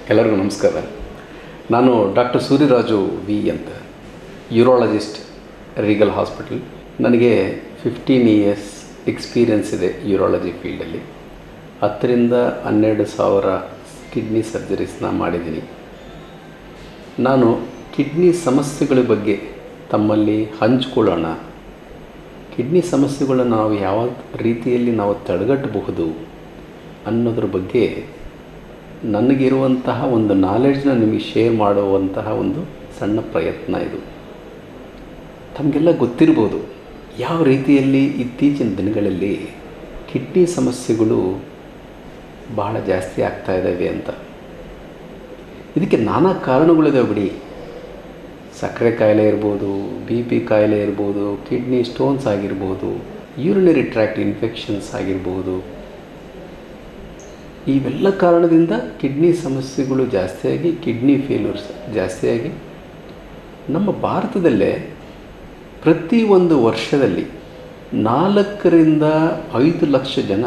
ಎಲ್ಲರಿಗೂ ನಮಸ್ಕಾರ ನಾನು ಡಾಕ್ಟರ್ ಸೂರ್ಯರಾಜು ವಿ ಅಂತ ಯೂರಾಲಜಿಸ್ಟ್ ರೀಗಲ್ ಹಾಸ್ಪಿಟಲ್ ನನಗೆ ಫಿಫ್ಟೀನ್ ಇಯರ್ಸ್ ಎಕ್ಸ್ಪೀರಿಯನ್ಸ್ ಇದೆ ಯೂರಾಲಜಿ ಫೀಲ್ಡಲ್ಲಿ ಹತ್ತರಿಂದ ಹನ್ನೆರಡು ಸಾವಿರ ಕಿಡ್ನಿ ಸರ್ಜರೀಸ್ನ ಮಾಡಿದ್ದೀನಿ ನಾನು ಕಿಡ್ನಿ ಸಮಸ್ಯೆಗಳ ಬಗ್ಗೆ ತಮ್ಮಲ್ಲಿ ಹಂಚಿಕೊಳ್ಳೋಣ ಕಿಡ್ನಿ ಸಮಸ್ಯೆಗಳನ್ನು ನಾವು ಯಾವ ರೀತಿಯಲ್ಲಿ ನಾವು ತಡೆಗಟ್ಟಬಹುದು ಅನ್ನೋದ್ರ ಬಗ್ಗೆ ನನಗಿರುವಂತಹ ಒಂದು ನಾಲೆಡ್ಜ್ನ ನಿಮಗೆ ಶೇರ್ ಮಾಡುವಂತಹ ಒಂದು ಸಣ್ಣ ಪ್ರಯತ್ನ ಇದು ತಮಗೆಲ್ಲ ಗೊತ್ತಿರ್ಬೋದು ಯಾವ ರೀತಿಯಲ್ಲಿ ಇತ್ತೀಚಿನ ದಿನಗಳಲ್ಲಿ ಕಿಡ್ನಿ ಸಮಸ್ಯೆಗಳು ಭಾಳ ಜಾಸ್ತಿ ಆಗ್ತಾ ಇದ್ದಾವೆ ಅಂತ ಇದಕ್ಕೆ ನಾನಾ ಕಾರಣಗಳಿದಾವೆ ಬಿಡಿ ಸಕ್ಕರೆ ಕಾಯಿಲೆ ಇರ್ಬೋದು ಬಿ ಪಿ ಕಾಯಿಲೆ ಇರ್ಬೋದು ಕಿಡ್ನಿ ಸ್ಟೋನ್ಸ್ ಆಗಿರ್ಬೋದು ಯೂರಿನರಿ ಟ್ರ್ಯಾಕ್ಟ್ ಇನ್ಫೆಕ್ಷನ್ಸ್ ಆಗಿರ್ಬೋದು ಇವೆಲ್ಲ ಕಾರಣದಿಂದ ಕಿಡ್ನಿ ಸಮಸ್ಯೆಗಳು ಜಾಸ್ತಿಯಾಗಿ ಕಿಡ್ನಿ ಫೇಲ್ಯೂರ್ಸ್ ಜಾಸ್ತಿಯಾಗಿ ನಮ್ಮ ಭಾರತದಲ್ಲೇ ಪ್ರತಿ ಒಂದು ವರ್ಷದಲ್ಲಿ ನಾಲ್ಕರಿಂದ ಐದು ಲಕ್ಷ ಜನ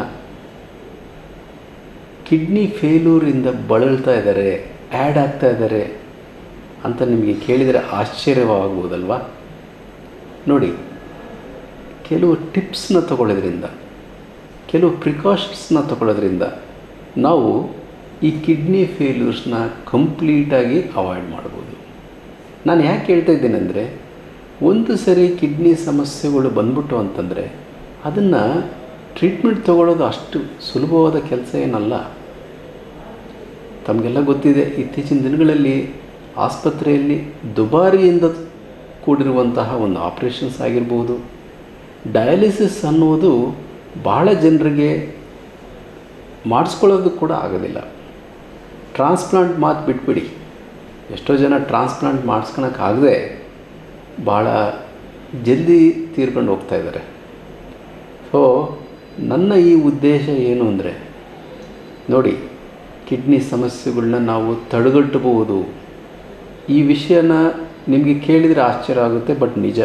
ಕಿಡ್ನಿ ಫೇಲ್ಯೂರಿಂದ ಬಳಲ್ತಾ ಇದ್ದಾರೆ ಆ್ಯಡ್ ಆಗ್ತಾ ಇದ್ದಾರೆ ಅಂತ ನಿಮಗೆ ಕೇಳಿದರೆ ಆಶ್ಚರ್ಯವಾಗ್ಬೋದಲ್ವಾ ನೋಡಿ ಕೆಲವು ಟಿಪ್ಸ್ನ ತಗೊಳ್ಳೋದ್ರಿಂದ ಕೆಲವು ಪ್ರಿಕಾಷನ್ಸ್ನ ತಗೊಳ್ಳೋದ್ರಿಂದ ನಾವು ಈ ಕಿಡ್ನಿ ಫೇಲ್ಯೂರ್ಸ್ನ ಕಂಪ್ಲೀಟಾಗಿ ಅವಾಯ್ಡ್ ಮಾಡ್ಬೋದು ನಾನು ಯಾಕೆ ಹೇಳ್ತಾ ಇದ್ದೇನೆ ಅಂದರೆ ಒಂದು ಸರಿ ಕಿಡ್ನಿ ಸಮಸ್ಯೆಗಳು ಬಂದ್ಬಿಟ್ಟು ಅಂತಂದರೆ ಅದನ್ನು ಟ್ರೀಟ್ಮೆಂಟ್ ತಗೊಳ್ಳೋದು ಅಷ್ಟು ಸುಲಭವಾದ ಕೆಲಸ ಏನಲ್ಲ ತಮಗೆಲ್ಲ ಗೊತ್ತಿದೆ ಇತ್ತೀಚಿನ ದಿನಗಳಲ್ಲಿ ಆಸ್ಪತ್ರೆಯಲ್ಲಿ ದುಬಾರಿಯಿಂದ ಕೂಡಿರುವಂತಹ ಒಂದು ಆಪ್ರೇಷನ್ಸ್ ಆಗಿರ್ಬೋದು ಡಯಾಲಿಸಿಸ್ ಅನ್ನೋದು ಭಾಳ ಜನರಿಗೆ ಮಾಡಿಸ್ಕೊಳ್ಳೋದು ಕೂಡ ಆಗೋದಿಲ್ಲ ಟ್ರಾನ್ಸ್ಪ್ಲಾಂಟ್ ಮಾತು ಬಿಟ್ಬಿಡಿ ಎಷ್ಟೋ ಜನ ಟ್ರಾನ್ಸ್ಪ್ಲಾಂಟ್ ಮಾಡಿಸ್ಕೊಳಕ್ಕಾಗದೆ ಭಾಳ ಜಲ್ದಿ ತೀರ್ಕೊಂಡು ಹೋಗ್ತಾ ಇದ್ದಾರೆ ಸೊ ನನ್ನ ಈ ಉದ್ದೇಶ ಏನು ಅಂದರೆ ನೋಡಿ ಕಿಡ್ನಿ ಸಮಸ್ಯೆಗಳನ್ನ ನಾವು ತಡೆಗಟ್ಟಬಹುದು ಈ ವಿಷಯನ ನಿಮಗೆ ಕೇಳಿದರೆ ಆಶ್ಚರ್ಯ ಆಗುತ್ತೆ ಬಟ್ ನಿಜ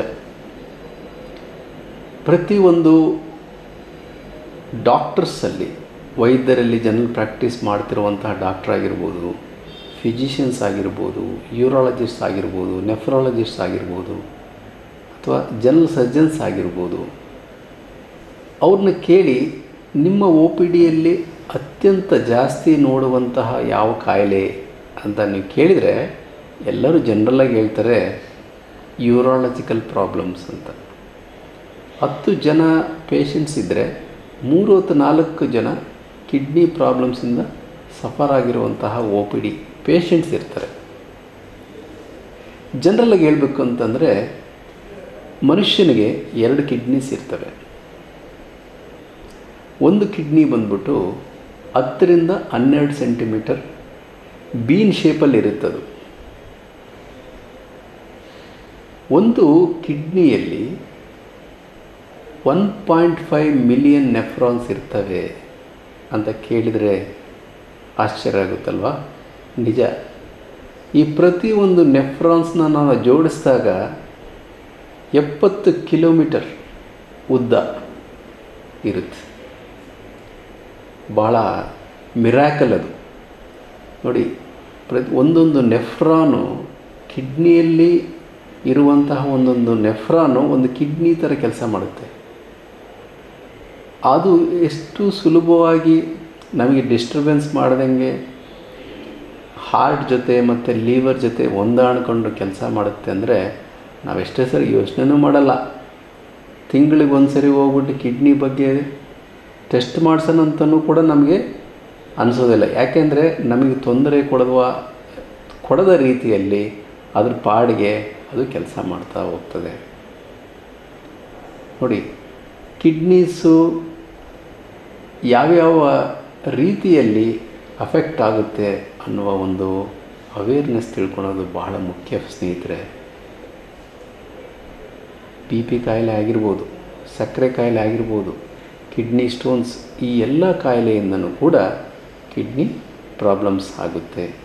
ಪ್ರತಿಯೊಂದು ಡಾಕ್ಟರ್ಸಲ್ಲಿ ವೈದ್ಯರಲ್ಲಿ ಜನರಲ್ ಪ್ರಾಕ್ಟೀಸ್ ಮಾಡ್ತಿರುವಂತಹ ಡಾಕ್ಟರ್ ಆಗಿರ್ಬೋದು ಫಿಸಿಷಿಯನ್ಸ್ ಆಗಿರ್ಬೋದು ಯೂರಾಲಜಿಸ್ಟ್ ಆಗಿರ್ಬೋದು ನೆಫ್ರಾಲಜಿಸ್ಟ್ ಆಗಿರ್ಬೋದು ಅಥವಾ ಜನರಲ್ ಸರ್ಜನ್ಸ್ ಆಗಿರ್ಬೋದು ಅವ್ರನ್ನ ಕೇಳಿ ನಿಮ್ಮ ಒ ಪಿ ಡಿಯಲ್ಲಿ ಅತ್ಯಂತ ಜಾಸ್ತಿ ನೋಡುವಂತಹ ಯಾವ ಕಾಯಿಲೆ ಅಂತ ನೀವು ಕೇಳಿದರೆ ಎಲ್ಲರೂ ಜನರಲ್ಲಾಗಿ ಹೇಳ್ತಾರೆ ಯೂರಾಲಜಿಕಲ್ ಪ್ರಾಬ್ಲಮ್ಸ್ ಅಂತ ಹತ್ತು ಜನ ಪೇಷಂಟ್ಸ್ ಇದ್ದರೆ ಮೂರು ಅಥವಾ ನಾಲ್ಕು ಜನ ಕಿಡ್ನಿ ಪ್ರಾಬ್ಲಮ್ಸಿಂದ ಸಫರ್ ಆಗಿರುವಂತಹ ಒ ಪಿ ಡಿ ಪೇಷಂಟ್ಸ್ ಇರ್ತಾರೆ ಜನರಲ್ಲಾಗಿ ಹೇಳಬೇಕು ಅಂತಂದರೆ ಮನುಷ್ಯನಿಗೆ ಎರಡು ಕಿಡ್ನೀಸ್ ಇರ್ತವೆ ಒಂದು ಕಿಡ್ನಿ ಬಂದ್ಬಿಟ್ಟು ಹತ್ತರಿಂದ ಹನ್ನೆರಡು ಸೆಂಟಿಮೀಟರ್ ಬೀನ್ ಶೇಪಲ್ಲಿ ಇರುತ್ತದು ಒಂದು ಕಿಡ್ನಿಯಲ್ಲಿ one point five million nephrons ಇರ್ತವೆ ಅಂತ ಕೇಳಿದರೆ ಆಶ್ಚರ್ಯ ಆಗುತ್ತಲ್ವಾ ನಿಜ ಈ ಪ್ರತಿಯೊಂದು ನೆಫ್ರಾನ್ಸ್ನ ನಾವು ಜೋಡಿಸಿದಾಗ ಎಪ್ಪತ್ತು ಕಿಲೋಮೀಟರ್ ಉದ್ದ ಇರುತ್ತೆ ಭಾಳ ಮಿರಾಕಲ್ ಅದು ನೋಡಿ ಪ್ರತಿ ಒಂದೊಂದು ನೆಫ್ರಾನು ಕಿಡ್ನಿಯಲ್ಲಿ ಇರುವಂತಹ ಒಂದೊಂದು ನೆಫ್ರಾನು ಒಂದು ಕಿಡ್ನಿ ಥರ ಕೆಲಸ ಮಾಡುತ್ತೆ ಅದು ಎಷ್ಟು ಸುಲಭವಾಗಿ ನಮಗೆ ಡಿಸ್ಟರ್ಬೆನ್ಸ್ ಮಾಡ್ದಂಗೆ ಹಾರ್ಟ್ ಜೊತೆ ಮತ್ತು ಲೀವರ್ ಜೊತೆ ಹೊಂದಾಣಿಕೊಂಡು ಕೆಲಸ ಮಾಡುತ್ತೆ ಅಂದರೆ ನಾವೆಷ್ಟೇ ಸರಿ ಯೋಚನೆನೂ ಮಾಡಲ್ಲ ತಿಂಗಳಿಗೆ ಒಂದು ಸರಿ ಹೋಗ್ಬಿಟ್ಟು ಕಿಡ್ನಿ ಬಗ್ಗೆ ಟೆಸ್ಟ್ ಮಾಡ್ಸೋಣಂತನೂ ಕೂಡ ನಮಗೆ ಅನಿಸೋದಿಲ್ಲ ಯಾಕೆಂದರೆ ನಮಗೆ ತೊಂದರೆ ಕೊಡುವ ಕೊಡದ ರೀತಿಯಲ್ಲಿ ಅದ್ರ ಪಾಡಿಗೆ ಅದು ಕೆಲಸ ಮಾಡ್ತಾ ಹೋಗ್ತದೆ ನೋಡಿ ಕಿಡ್ನೀಸು ಯಾವ್ಯಾವ ರೀತಿಯಲ್ಲಿ ಅಫೆಕ್ಟ್ ಆಗುತ್ತೆ ಅನ್ನುವ ಒಂದು ಅವೇರ್ನೆಸ್ ತಿಳ್ಕೊಳೋದು ಬಹಳ ಮುಖ್ಯ ಸ್ನೇಹಿತರೆ ಬಿ ಪಿ ಕಾಯಿಲೆ ಆಗಿರ್ಬೋದು ಸಕ್ಕರೆ ಕಾಯಿಲೆ ಆಗಿರ್ಬೋದು ಕಿಡ್ನಿ ಸ್ಟೋನ್ಸ್ ಈ ಎಲ್ಲ ಕಾಯಿಲೆಯಿಂದನೂ ಕೂಡ ಕಿಡ್ನಿ ಪ್ರಾಬ್ಲಮ್ಸ್ ಆಗುತ್ತೆ